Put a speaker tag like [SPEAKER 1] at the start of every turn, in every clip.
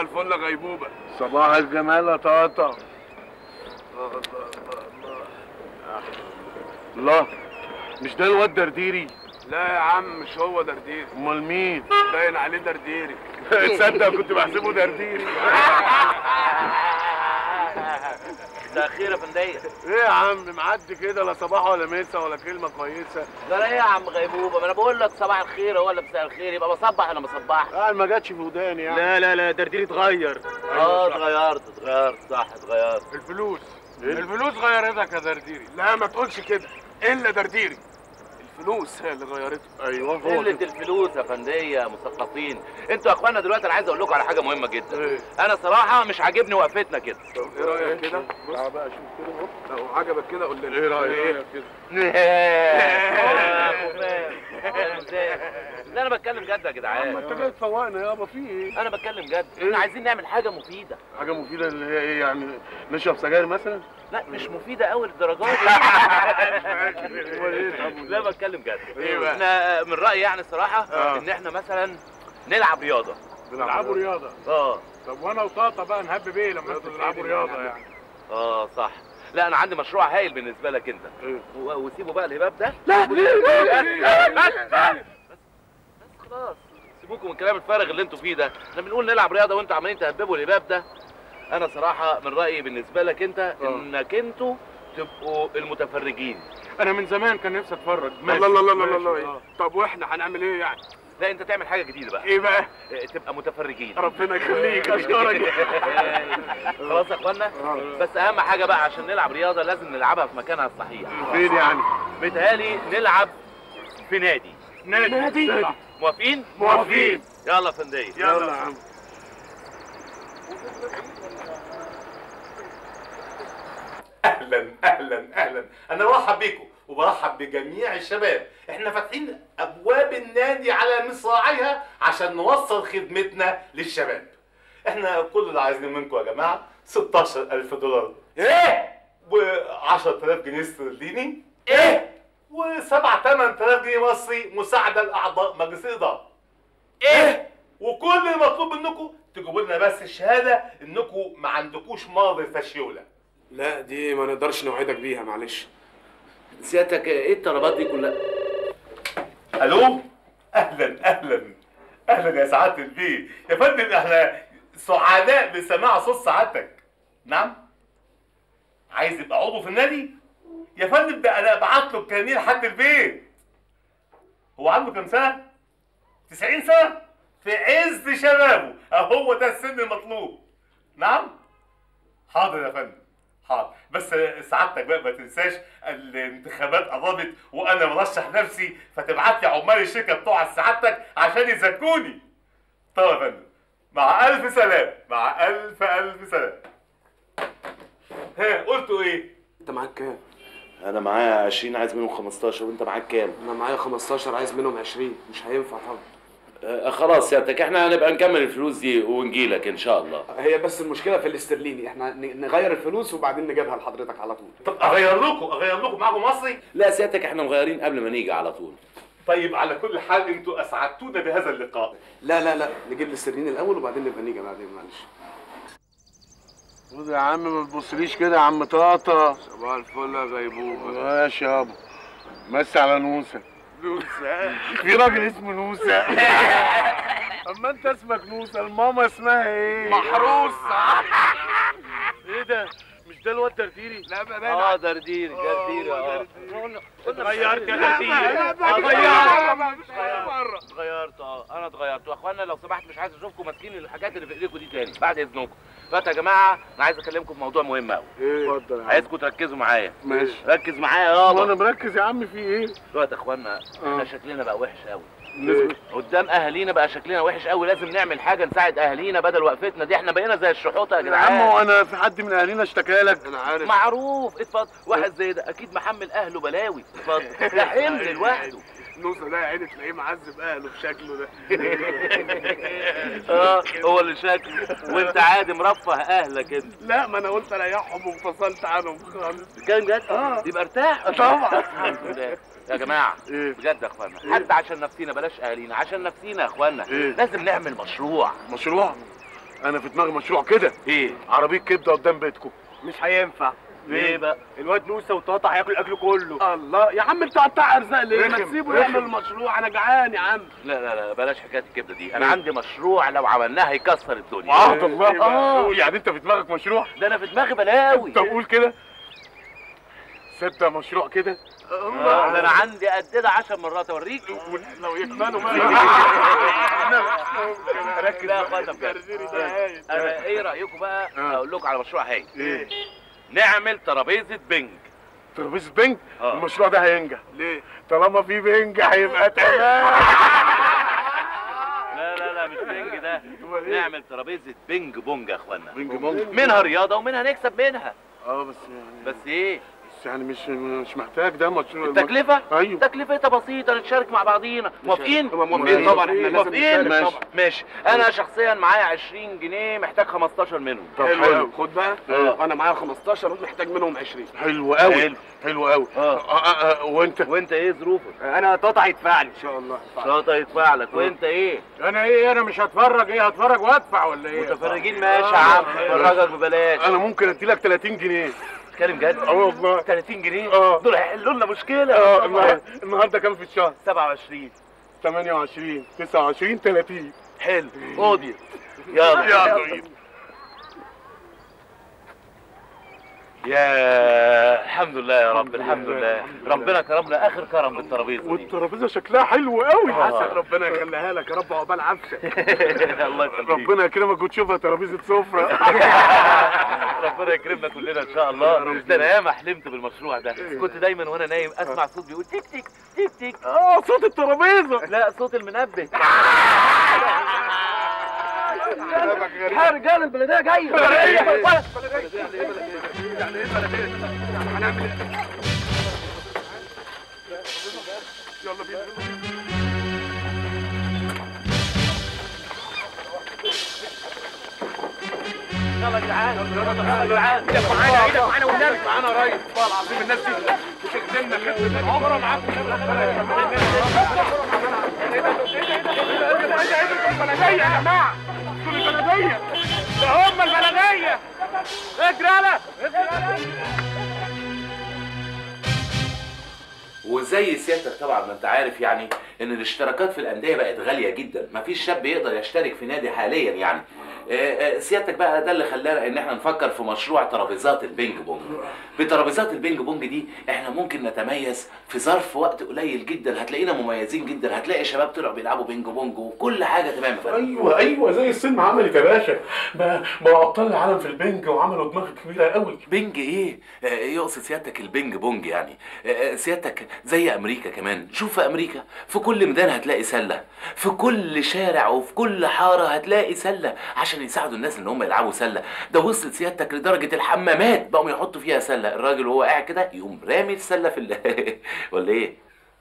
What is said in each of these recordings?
[SPEAKER 1] الفل يا غيبوبه
[SPEAKER 2] صباح الجمال يا طاطا الله مش ده الواد درديري
[SPEAKER 1] لا يا عم مش هو درديري
[SPEAKER 2] امال مين
[SPEAKER 1] باين عليه درديري
[SPEAKER 2] تصدق كنت بحسبه درديري
[SPEAKER 3] ده خير يا فندية
[SPEAKER 2] ايه يا عم معدي كده لا صباح ولا مسا ولا كلمه كويسه
[SPEAKER 3] ده ايه يا عم غيبوبه ما انا بقول لك صباح الخير ولا مساء الخير يبقى بصبح ولا ما صبحش
[SPEAKER 2] قال ما جاتش في وداني يعني
[SPEAKER 4] لا لا لا درديري اتغير
[SPEAKER 3] اه اتغيرت اتغيرت صح اتغيرت
[SPEAKER 1] الفلوس الفلوس غيرتك يا درديري لا ما تقولش كده الا درديري الفلوس هي اللي غيرته
[SPEAKER 2] ايوه هو
[SPEAKER 3] قلة
[SPEAKER 2] كده.
[SPEAKER 3] الفلوس يا فندية مثقفين انتوا يا اخوانا دلوقتي انا عايز اقول لكم على حاجه مهمه جدا
[SPEAKER 2] ايه
[SPEAKER 3] انا صراحه مش عاجبني وقفتنا كده
[SPEAKER 1] ايه رايك كده بص
[SPEAKER 2] تعال بقى شوف كده اهو
[SPEAKER 1] لو عجبك كده قول لنا
[SPEAKER 2] ايه رايك كده
[SPEAKER 3] لا انا بتكلم جد يا
[SPEAKER 2] ما
[SPEAKER 3] جدعان
[SPEAKER 2] انت جاي تفوقنا يابا في ايه
[SPEAKER 3] انا بتكلم جد احنا عايزين نعمل حاجه مفيده
[SPEAKER 2] حاجه مفيده اللي هي ايه يعني نشرب سجاير مثلا
[SPEAKER 3] لا مش مفيده قوي للدرجه دي
[SPEAKER 2] امال ايه طب
[SPEAKER 3] لا بتكلم جد
[SPEAKER 2] إيه بقى؟
[SPEAKER 3] احنا من رايي يعني صراحه
[SPEAKER 2] آه.
[SPEAKER 3] ان احنا مثلا نلعب رياضه
[SPEAKER 1] بيلعبوا رياضه
[SPEAKER 3] اه
[SPEAKER 1] طب وانا وطاطا بقى نهب بيه لما انتوا تلعبوا رياضه يعني
[SPEAKER 3] اه صح لا انا عندي مشروع هايل بالنسبه لك انت
[SPEAKER 2] إيه؟
[SPEAKER 3] و- وسيبوا بقى الهباب ده
[SPEAKER 2] لا
[SPEAKER 3] بس خلاص سيبوكم من الكلام الفارغ اللي انتوا فيه ده احنا بنقول نلعب رياضه وانتوا عمالين تهببوا الهباب ده انا صراحه من رايي بالنسبه لك انت انك انتوا تبقوا المتفرجين
[SPEAKER 1] انا من زمان كان نفسي اتفرج
[SPEAKER 2] ماشي،
[SPEAKER 1] لا لا لا لا
[SPEAKER 2] ماشي،
[SPEAKER 1] لا إيه؟
[SPEAKER 2] آه.
[SPEAKER 1] طب واحنا هنعمل ايه يعني
[SPEAKER 3] لا انت تعمل حاجه جديده بقى
[SPEAKER 1] ايه بقى
[SPEAKER 3] اه، تبقى متفرجين
[SPEAKER 1] ربنا يخليك اشكرك
[SPEAKER 3] خلاص يا اخوانا بس اهم حاجه بقى عشان نلعب رياضه لازم نلعبها في مكانها الصحيح
[SPEAKER 2] فين يعني
[SPEAKER 3] بيتهيألي نلعب في نادي
[SPEAKER 1] نادي
[SPEAKER 3] موافقين
[SPEAKER 1] موافقين.
[SPEAKER 3] يلا يا فندية
[SPEAKER 2] يلا يا عم
[SPEAKER 5] اهلا اهلا اهلا انا برحب بيكم وبرحب بجميع الشباب احنا فاتحين ابواب النادي على مصراعيها عشان نوصل خدمتنا للشباب احنا كل اللي عايزينه منكم يا جماعه 16000 دولار ايه و10000 جنيه استرليني ايه و7 8000 جنيه مصري مساعده لاعضاء مجلس الاداره ايه وكل المطلوب منكم تجيبوا لنا بس الشهاده انكم ما عندكوش مرض فاشيولا
[SPEAKER 1] لا دي ما نقدرش نوعدك بيها معلش
[SPEAKER 3] سيادتك ايه الطلبات دي كلها
[SPEAKER 5] الو اهلا اهلا اهلا يا سعاده البيه يا فندم احنا سعداء بسماع صوت سعادتك نعم عايز يبقى عضو في النادي يا فندم ده انا ابعت له الكارنيه لحد البيت هو عنده كام سنه 90 سنه في عز شبابه اهو ده السن المطلوب نعم حاضر يا فندم حاضر بس سعادتك بقى ما تنساش الانتخابات قربت وانا مرشح نفسي فتبعت لي عمال الشركه بتوع سعادتك عشان يزكوني طب يا فندم مع الف سلام مع الف الف سلام ها قلتوا ايه
[SPEAKER 6] انت معاك كام؟
[SPEAKER 7] انا معايا 20 عايز منهم 15 وانت معاك كام
[SPEAKER 6] انا معايا 15 عايز منهم 20 مش هينفع طبعا
[SPEAKER 7] آه خلاص سيادتك احنا هنبقى نكمل الفلوس دي ونجيلك ان شاء الله
[SPEAKER 6] هي بس المشكله في الاسترليني احنا ن- نغير الفلوس وبعدين نجيبها لحضرتك على طول
[SPEAKER 5] طب اغير لكم اغير لكم معاكم مصري
[SPEAKER 7] لا سيادتك احنا مغيرين قبل ما نيجي على طول
[SPEAKER 5] طيب على كل حال انتوا اسعدتونا بهذا اللقاء
[SPEAKER 6] لا لا لا نجيب الاسترليني الاول وبعدين نبقى نيجي بعدين معلش
[SPEAKER 2] خد يا عم ما تبصليش كده يا عم طاطا
[SPEAKER 1] صباح الفل يا غيبوبه
[SPEAKER 2] ماشي يابا مسي على نوسه
[SPEAKER 1] نوسة
[SPEAKER 2] في راجل اسمه نوسه اما انت اسمك نوسه الماما اسمها ايه
[SPEAKER 1] محروس
[SPEAKER 2] ايه ده مش ده الواد درديري
[SPEAKER 1] لا بقى
[SPEAKER 3] اه دردير دردير اه
[SPEAKER 1] غيرت يا
[SPEAKER 3] لا،
[SPEAKER 1] دردير
[SPEAKER 3] لا، لا،
[SPEAKER 1] غيرت
[SPEAKER 3] لا،
[SPEAKER 1] مش كل مره
[SPEAKER 3] اتغيرت اه انا اتغيرت يا اخوانا لو سمحت مش عايز اشوفكم ماسكين الحاجات اللي في ايديكم دي تاني بعد اذنكم دلوقتي يا جماعه انا عايز اكلمكم في موضوع مهم قوي
[SPEAKER 2] اتفضل يا عم
[SPEAKER 3] عايزكم تركزوا معايا
[SPEAKER 2] ماشي
[SPEAKER 3] ركز معايا
[SPEAKER 2] وانا
[SPEAKER 3] يابا
[SPEAKER 2] مركز يا عم في ايه
[SPEAKER 3] دلوقتي يا اخوانا احنا
[SPEAKER 2] آه.
[SPEAKER 3] شكلنا بقى وحش قوي
[SPEAKER 2] بالنسبه
[SPEAKER 3] قدام اهالينا بقى شكلنا وحش قوي لازم نعمل حاجه نساعد اهالينا بدل وقفتنا دي احنا بقينا زي الشحوطه يا
[SPEAKER 2] يا عم
[SPEAKER 3] جدعان
[SPEAKER 2] وانا في حد من اهالينا اشتكى لك
[SPEAKER 1] انا عارف
[SPEAKER 3] معروف اتفضل واحد زي ده اكيد محمل اهله بلاوي اتفضل ده حمل لوحده
[SPEAKER 1] نوسة ده يا عيني تلاقيه معذب اهله بشكله ده
[SPEAKER 3] اه هو اللي شكله وانت عادي مرفه اهلك انت
[SPEAKER 1] لا ما انا قلت اريحهم وانفصلت عنهم خالص
[SPEAKER 3] كان جد
[SPEAKER 1] اه
[SPEAKER 3] يبقى ارتاح
[SPEAKER 1] طبعا.
[SPEAKER 3] الحمد لله يا جماعه
[SPEAKER 2] ايه
[SPEAKER 3] بجد يا اخوانا حتى عشان نفسينا بلاش اهالينا عشان نفسينا يا اخوانا
[SPEAKER 2] إيه؟
[SPEAKER 3] لازم نعمل مشروع
[SPEAKER 2] مشروع انا في دماغي مشروع كده
[SPEAKER 3] ايه
[SPEAKER 2] عربيه كبده قدام بيتكم
[SPEAKER 4] مش هينفع
[SPEAKER 3] ليه بقى
[SPEAKER 4] الواد نوسه وطاطا هياكل الاكل كله
[SPEAKER 2] الله يا عم انت قطع ارزاق ليه ما
[SPEAKER 4] رخم،
[SPEAKER 2] تسيبه
[SPEAKER 4] رخم.
[SPEAKER 2] يعمل المشروع انا جعان يا عم
[SPEAKER 3] لا لا لا بلاش حكايه الكبده دي انا عندي مشروع لو عملناه هيكسر الدنيا
[SPEAKER 2] وعهد الله
[SPEAKER 3] آه.
[SPEAKER 2] قول يعني انت في دماغك مشروع
[SPEAKER 3] ده انا في دماغي بلاوي
[SPEAKER 2] طب قول كده تصدق مشروع كده
[SPEAKER 3] آه، ده انا عندي قد ده 10 مرات اوريك
[SPEAKER 2] لو يكملوا بقى
[SPEAKER 3] ركز بقى يا اخوانا بجد. انا ايه رايكم بقى اقول لكم على مشروع هايل
[SPEAKER 2] ايه
[SPEAKER 3] نعمل ترابيزه بنج
[SPEAKER 2] ترابيزه بنج
[SPEAKER 3] آه.
[SPEAKER 2] المشروع ده هينجح ليه طالما في بنج هيبقى تمام
[SPEAKER 3] لا لا لا مش بنج ده نعمل ترابيزه بنج بونج يا اخوانا
[SPEAKER 2] بنج بونج
[SPEAKER 3] منها رياضه ومنها نكسب منها
[SPEAKER 2] اه بس يعني
[SPEAKER 3] بس ايه
[SPEAKER 2] بس يعني مش مش محتاج ده مشروع
[SPEAKER 3] التكلفه
[SPEAKER 2] ايوه
[SPEAKER 3] تكلفتها بسيطه نتشارك مع بعضينا موافقين
[SPEAKER 6] موافقين طبعا احنا لازم
[SPEAKER 3] موافقين
[SPEAKER 6] نشارك
[SPEAKER 3] ماشي ماشي انا شخصيا معايا 20 جنيه محتاج 15 منهم
[SPEAKER 2] طب
[SPEAKER 6] حلو
[SPEAKER 2] حلو
[SPEAKER 6] قوي خد بقى
[SPEAKER 2] آه.
[SPEAKER 6] انا معايا 15 محتاج منهم 20
[SPEAKER 2] حلو قوي
[SPEAKER 3] حلو.
[SPEAKER 2] حلو قوي
[SPEAKER 3] آه.
[SPEAKER 2] آه، آه، آه، وانت
[SPEAKER 3] وانت ايه ظروفك
[SPEAKER 4] انا طاطا هيدفع لي
[SPEAKER 6] ان شاء الله
[SPEAKER 3] شاطر يدفع لك وانت ايه
[SPEAKER 2] انا ايه انا مش هتفرج ايه هتفرج وادفع ولا ايه
[SPEAKER 3] متفرجين ماشي يا عم فرجك ببلاش
[SPEAKER 2] انا ممكن ادي لك 30 جنيه
[SPEAKER 3] تتكلم جد
[SPEAKER 2] اه والله
[SPEAKER 3] 30 جنيه
[SPEAKER 2] اه.
[SPEAKER 3] دول هيحلوا لنا مشكله
[SPEAKER 2] اه النهارده النهارده كام في الشهر
[SPEAKER 3] 27
[SPEAKER 2] 28 29 30
[SPEAKER 3] حلو فاضي يلا
[SPEAKER 2] يلا
[SPEAKER 3] يا الحمد لله يا رب الحمد لله ربنا كرمنا اخر كرم بالترابيزه دي
[SPEAKER 2] والترابيزه شكلها حلو قوي
[SPEAKER 3] آه.
[SPEAKER 2] حسن ربنا يخليها لك يا رب عقبال عفشه
[SPEAKER 3] الله يخليك
[SPEAKER 2] ربنا يكرمك وتشوفها ترابيزه سفره
[SPEAKER 3] ربنا يكرمنا كلنا ان شاء الله ده انا ياما حلمت بالمشروع ده كنت دايما وانا نايم اسمع صوت بيقول تيك تيك تيك تيك
[SPEAKER 2] اه صوت الترابيزه
[SPEAKER 3] لا صوت المنبه
[SPEAKER 4] يا رجال البلديه جايه
[SPEAKER 3] يلا يا جدعان يلا يا جدعان ايدك معانا ايدك معانا والنبي
[SPEAKER 2] معانا يا ريس والله العظيم الناس دي بتخدمنا خدمه عمره معاكم البلديه يا جماعه دول البلديه ده هم البلديه اجري يلا
[SPEAKER 7] وزي سيادتك طبعا ما انت عارف يعني ان الاشتراكات في الانديه بقت غاليه جدا مفيش شاب يقدر يشترك في نادي حاليا يعني آه، آه، سيادتك بقى ده اللي خلانا ان احنا نفكر في مشروع ترابيزات البينج بونج بترابيزات البينج بونج دي احنا ممكن نتميز في ظرف وقت قليل جدا هتلاقينا مميزين جدا هتلاقي شباب طلعوا بيلعبوا بينج بونج وكل حاجه تمام يا فندم.
[SPEAKER 2] ايوه ايوه زي السينما عملت يا باشا بقى بقى ابطال العالم في البنج وعملوا دماغ كبيره قوي
[SPEAKER 7] بينج ايه؟ آه، يقصد سيادتك البينج بونج يعني آه، سيادتك زي امريكا كمان شوف في امريكا في كل ميدان هتلاقي سله في كل شارع وفي كل حاره هتلاقي سله عشان يساعدوا الناس ان هم يلعبوا سله ده وصلت سيادتك لدرجه الحمامات بقوا يحطوا فيها سله الراجل وهو قاعد كده يقوم رامي السله في ال- ولا ايه؟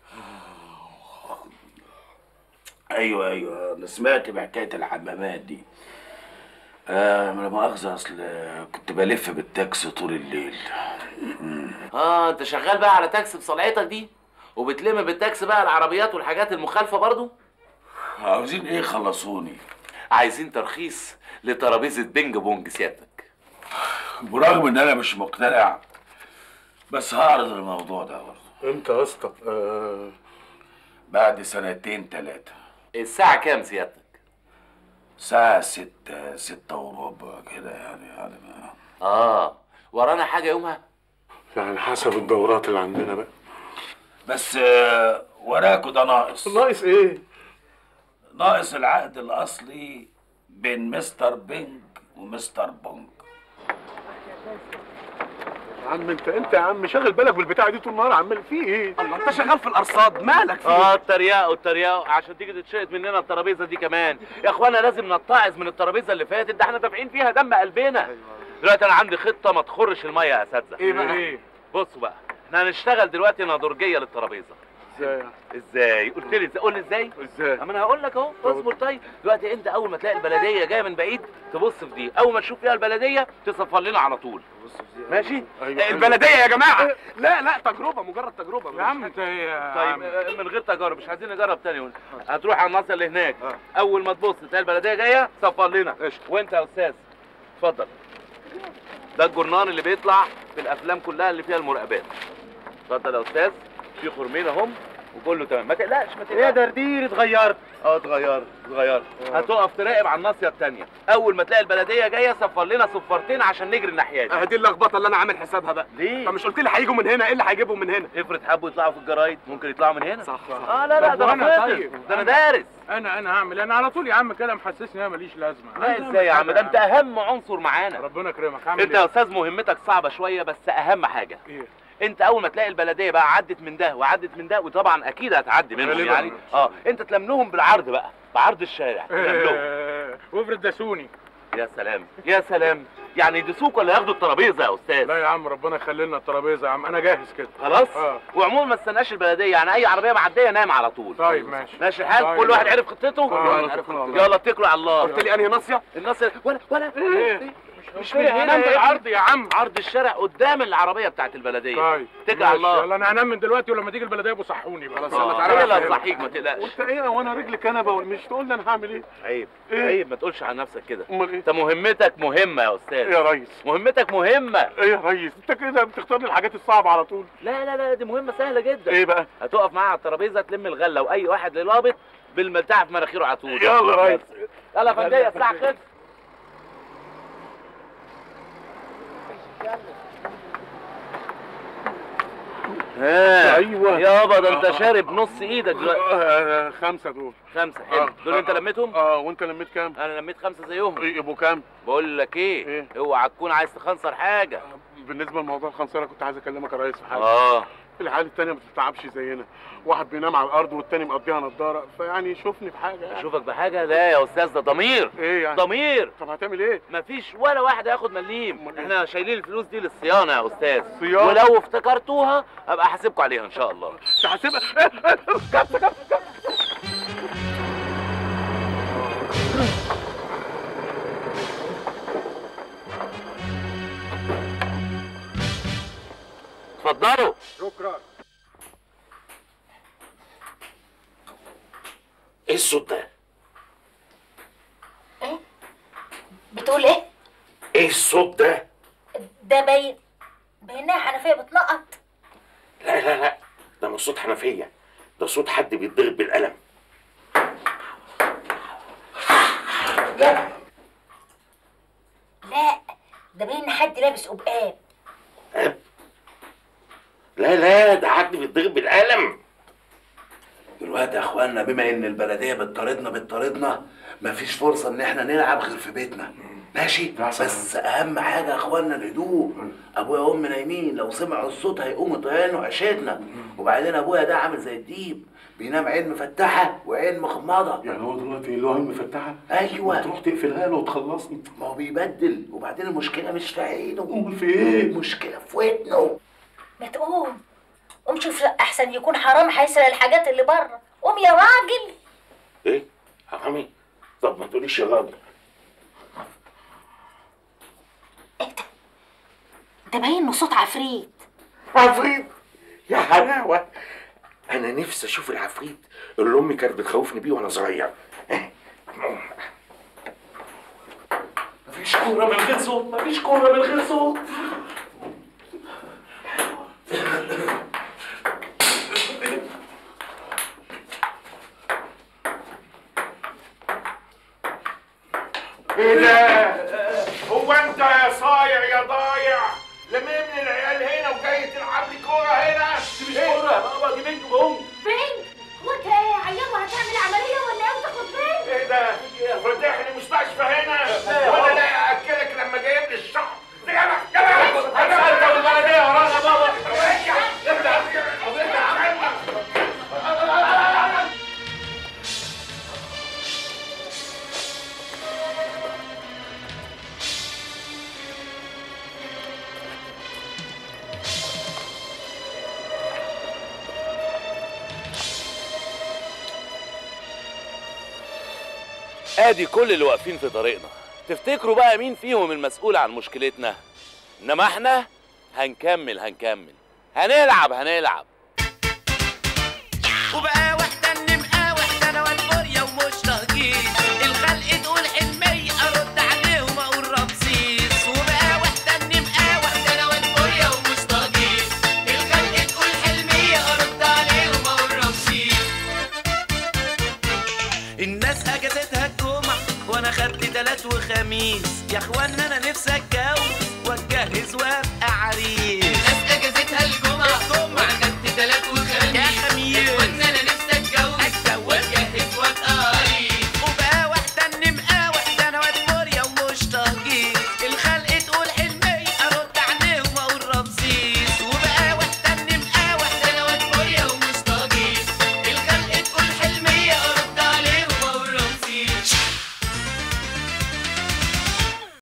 [SPEAKER 8] ايوه ايوه انا سمعت بحكايه الحمامات دي آه من مؤاخذة اصل كنت بلف بالتاكسي طول الليل
[SPEAKER 7] اه انت شغال بقى على تاكسي بصلعتك دي وبتلم بالتاكسي بقى العربيات والحاجات المخالفه برضو
[SPEAKER 8] عاوزين ايه خلصوني
[SPEAKER 7] عايزين ترخيص لترابيزه بينج بونج سيادتك
[SPEAKER 8] برغم ان انا مش مقتنع بس هعرض الموضوع ده برضه
[SPEAKER 2] امتى يا اسطى آه
[SPEAKER 8] بعد سنتين تلاتة
[SPEAKER 7] الساعه كام سيادتك
[SPEAKER 8] ساعة ستة ستة وربع كده يعني يعني ما-
[SPEAKER 7] اه ورانا حاجه يومها
[SPEAKER 2] يعني حسب الدورات اللي عندنا بقى
[SPEAKER 8] بس آه وراكوا ده ناقص
[SPEAKER 2] ناقص ايه
[SPEAKER 8] ناقص العقد الاصلي بين مستر بينج ومستر بونج
[SPEAKER 2] يا عم انت انت يا عم شغل بالك بالبتاعه دي طول النهار عمال في ايه
[SPEAKER 6] الله انت شغال في الارصاد مالك فيه
[SPEAKER 3] اه التريقه والتريقه عشان تيجي تتشقط مننا الترابيزه دي كمان يا اخوانا لازم نتعظ من الترابيزه اللي فاتت ده احنا دافعين فيها دم قلبنا دلوقتي انا عندي خطه ما تخرش الميه يا اساتذه
[SPEAKER 6] ايه بقى
[SPEAKER 3] ايه بصوا بقى احنا هنشتغل دلوقتي نادرجيه للترابيزه
[SPEAKER 1] ازاي
[SPEAKER 3] ازاي قلت لي ازاي قول لي ازاي
[SPEAKER 1] ازاي
[SPEAKER 3] اما انا هقول لك اهو اصبر طيب دلوقتي انت اول ما تلاقي البلديه جايه من بعيد تبص في دي اول ما تشوف فيها البلديه تصفر لنا على طول ماشي
[SPEAKER 6] البلديه يا جماعه لا لا تجربه مجرد تجربه
[SPEAKER 1] يا عم انت يا
[SPEAKER 3] طيب
[SPEAKER 1] عم.
[SPEAKER 3] آه، من غير تجارب مش عايزين نجرب تاني هتروح على الناصيه اللي هناك اول ما تبص تلاقي البلديه جايه صفر لنا وانت يا استاذ اتفضل ده الجرنان اللي بيطلع في الافلام كلها اللي فيها المراقبات اتفضل يا استاذ في خرمين اهم وكله تمام ما تقلقش ما تقلقش
[SPEAKER 4] يا دردير اتغيرت
[SPEAKER 3] اه اتغيرت اتغيرت هتقف تراقب على الناصيه التانيه اول ما تلاقي البلديه جايه صفر لنا صفارتين عشان نجري الناحيه دي
[SPEAKER 6] اه دي اللخبطه اللي انا عامل حسابها بقى
[SPEAKER 3] ليه
[SPEAKER 6] طب مش قلت لي هيجوا من هنا ايه اللي هيجيبهم من هنا
[SPEAKER 3] افرض حبوا يطلعوا في الجرايد ممكن يطلعوا من هنا
[SPEAKER 6] صح صح
[SPEAKER 3] اه لا لا
[SPEAKER 1] طب
[SPEAKER 3] ده انا
[SPEAKER 1] وأنا
[SPEAKER 3] فاطر
[SPEAKER 1] طيب؟
[SPEAKER 3] ده انا دارس
[SPEAKER 1] انا انا هعمل انا على طول يا عم كده محسسني ان انا ماليش لازمه
[SPEAKER 3] لا
[SPEAKER 1] عايز
[SPEAKER 3] ازاي يا
[SPEAKER 1] أعمل
[SPEAKER 3] عم ده
[SPEAKER 1] حاجة
[SPEAKER 3] انت اهم عنصر معانا
[SPEAKER 1] ربنا يكرمك هعمل
[SPEAKER 3] انت يا
[SPEAKER 1] ايه؟
[SPEAKER 3] استاذ مهمتك صعبه شويه بس اهم حاجه
[SPEAKER 1] ايه
[SPEAKER 3] انت اول ما تلاقي البلديه بقى عدت من ده وعدت من ده وطبعا اكيد هتعدي منهم
[SPEAKER 1] غالباً.
[SPEAKER 3] يعني اه انت تلمنهم بالعرض بقى بعرض الشارع تلملهم
[SPEAKER 1] آه، وافرض داسوني
[SPEAKER 3] يا سلام يا سلام يعني يدسوك ولا ياخدوا الترابيزه يا استاذ
[SPEAKER 1] لا يا عم ربنا يخلي لنا الترابيزه يا عم انا جاهز كده
[SPEAKER 3] خلاص
[SPEAKER 1] اه
[SPEAKER 3] وعموما ما تستناش البلديه يعني اي عربيه معديه نام على طول
[SPEAKER 1] طيب ماشي
[SPEAKER 3] ماشي الحال
[SPEAKER 1] طيب.
[SPEAKER 3] كل واحد عرف خطته
[SPEAKER 1] آه،
[SPEAKER 3] يلا
[SPEAKER 1] عرف خطته.
[SPEAKER 3] يلا اتكلوا على الله
[SPEAKER 6] قلت لي انهي ناصيه
[SPEAKER 3] الناس ولا ولا
[SPEAKER 1] ايه
[SPEAKER 3] مش
[SPEAKER 1] من هنا
[SPEAKER 3] إيه؟
[SPEAKER 1] بالعرض يا عم
[SPEAKER 3] عرض الشارع قدام العربيه بتاعت البلديه
[SPEAKER 1] طيب
[SPEAKER 3] اتكل على
[SPEAKER 1] ماشي.
[SPEAKER 3] الله
[SPEAKER 1] يلا انا هنام من دلوقتي ولما تيجي البلديه يبقوا صحوني بقى
[SPEAKER 6] خلاص
[SPEAKER 3] آه،
[SPEAKER 6] يلا تعالى
[SPEAKER 3] هي اللي
[SPEAKER 6] أفهمك.
[SPEAKER 3] هتصحيك ما تقلقش
[SPEAKER 1] وانت ايه وانا رجلي كنبه مش تقول لي انا هعمل ايه
[SPEAKER 3] عيب
[SPEAKER 1] إيه؟
[SPEAKER 3] عيب ما تقولش على نفسك كده
[SPEAKER 1] امال ايه
[SPEAKER 3] انت مهمتك مهمه يا استاذ
[SPEAKER 1] ايه يا ريس
[SPEAKER 3] مهمتك مهمه
[SPEAKER 1] ايه يا ريس انت كده بتختار لي الحاجات الصعبه على طول
[SPEAKER 3] لا لا لا دي مهمه سهله جدا
[SPEAKER 1] ايه بقى
[SPEAKER 3] هتقف معاه على الترابيزه تلم الغله واي واحد للابط بالملتعه في مناخيره على طول
[SPEAKER 1] يلا يا ريس
[SPEAKER 3] يلا يا فنديه الساعه خلصت ها
[SPEAKER 1] أيوة.
[SPEAKER 3] يابا ده انت شارب نص ايدك دلوقتي
[SPEAKER 1] آه، خمسه دول
[SPEAKER 3] خمسه حلو
[SPEAKER 1] آه.
[SPEAKER 3] دول انت لميتهم
[SPEAKER 1] اه وانت لميت كام
[SPEAKER 3] انا لميت خمسه زيهم
[SPEAKER 1] إيه، يبقوا كام
[SPEAKER 3] بقول لك ايه,
[SPEAKER 1] إيه؟
[SPEAKER 3] اوعى تكون عايز تخنصر حاجه
[SPEAKER 1] بالنسبه لموضوع الخنصره كنت عايز اكلمك يا ريس في حاجه
[SPEAKER 3] اه
[SPEAKER 1] العيال التانية ما بتتعبش زينا واحد بينام على الارض والتاني مقضيها نضاره فيعني شوفني في حاجه يعني.
[SPEAKER 3] اشوفك بحاجه لا يا استاذ ده ضمير
[SPEAKER 1] ايه يعني
[SPEAKER 3] ضمير
[SPEAKER 1] طب هتعمل ايه
[SPEAKER 3] مفيش ولا واحد هياخد مليم
[SPEAKER 1] أمال إيه؟
[SPEAKER 3] احنا شايلين الفلوس دي للصيانه يا استاذ
[SPEAKER 1] صيانة؟
[SPEAKER 3] ولو افتكرتوها ابقى احاسبكم عليها ان شاء الله
[SPEAKER 1] تحاسبها إيه، إيه، كبسه كبسه كبسه
[SPEAKER 3] اتفضلوا
[SPEAKER 1] شكرا
[SPEAKER 8] ايه الصوت ده؟
[SPEAKER 9] بتقول ايه؟
[SPEAKER 8] ايه الصوت ده؟
[SPEAKER 9] ده باين باينها حنفيه بتنقط
[SPEAKER 8] لا لا لا ده مش صوت حنفيه ده صوت حد بيتضرب بالقلم
[SPEAKER 9] لا ده باين حد لابس قبقاب
[SPEAKER 8] لا لا ده حد بيتضرب بالقلم
[SPEAKER 10] دلوقتي يا اخوانا بما ان البلديه بتطاردنا بتطاردنا مفيش فرصه ان احنا نلعب غير في بيتنا ماشي بس اهم حاجه يا اخوانا الهدوء ابويا وامي نايمين لو سمعوا الصوت هيقوموا يطيروا عشتنا وبعدين ابويا ده عامل زي الديب بينام عين مفتحه وعين مغمضه
[SPEAKER 1] يعني هو دلوقتي له عين مفتحه
[SPEAKER 10] ايوه
[SPEAKER 1] تروح تقفلها له وتخلصني
[SPEAKER 10] ما هو بيبدل وبعدين المشكله مش في عينه
[SPEAKER 1] امال في ايه
[SPEAKER 10] المشكله في ودنه
[SPEAKER 9] ما تقوم قوم شوف احسن يكون حرام هيسرق الحاجات اللي بره قوم يا راجل
[SPEAKER 8] ايه؟ حرامي؟ طب ما تقوليش يا راجل
[SPEAKER 9] ده باين انه صوت عفريت
[SPEAKER 8] عفريت يا حلاوه انا نفسي اشوف العفريت اللي امي كانت بتخوفني بيه وانا صغير
[SPEAKER 3] مفيش كوره من غير صوت مفيش كوره من غير صوت
[SPEAKER 2] ايه ده؟ هو انت يا صايع يا ضايع لمين العيال هنا وجاي تلعب لي كوره هنا؟
[SPEAKER 3] مش كوره يا بابا دي بينج بونج
[SPEAKER 9] بنج هو انت ايه عيان وهتعمل عمليه ولا ايه وتاخد بنج
[SPEAKER 2] ايه ده؟ فاتحني مستشفى هنا وانا لا اكلك لما جايب لي الشعر يلا يلا
[SPEAKER 3] انت والبلديه ورانا يا بابا ادي كل اللي واقفين في طريقنا تفتكروا بقى مين فيهم المسؤول عن مشكلتنا انما احنا هنكمل هنكمل هنلعب هنلعب
[SPEAKER 11] وبقى واحدة النمقى واحدة انا والبوريا ومش تهجير الخلق تقول حلمية ارد عليهم اقول رمسيس وبقى واحدة النمقى واحدة انا والبوريا ومش تهجير الخلق تقول حلمية ارد عليهم اقول رمسيس الناس اجازتها الجمعة وانا خدت تلات وخميس يا اخوانا انا نفسي اتجوز واتجهز وابدا